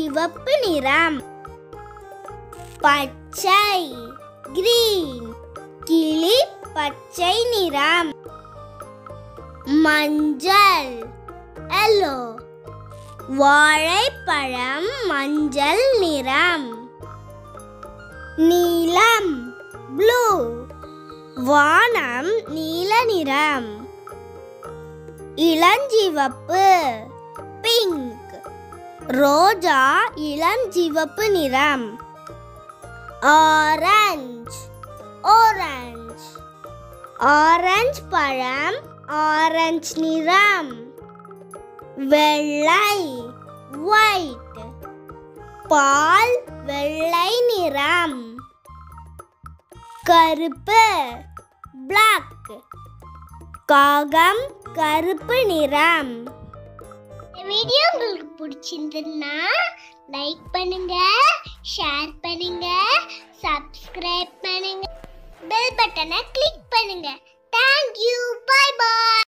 இளஞ்சிவப்பு நிறம் பச்சை கிரீன் கிளி பச்சை நிறம் மஞ்சள் எல்லோ வாழைப்பழம் மஞ்சள் நிறம் நீலம் ப்ளூ வானம் நீல நிறம் இளஞ்சிவப்பு பிங்க் ரோஜா இளஞ்சிவப்பு நிறம் ஆரஞ்சு ஆரஞ்சு ஆரஞ்சு பழம் ஆரஞ்சு நிறம் வெள்ளை ஒயிட் பால் வெள்ளை நிறம் கருப்பு பிளாக் காகம் கருப்பு நிறம் இந்த வீடியோ உங்களுக்கு பிடிச்சிருந்ததுன்னா லைக் பண்ணுங்க ஷேர் பண்ணுங்க சப்ஸ்கிரைப் பண்ணுங்க பெல் பட்டனை கிளிக் பண்ணுங்க தேங்க்யூ பை பாய்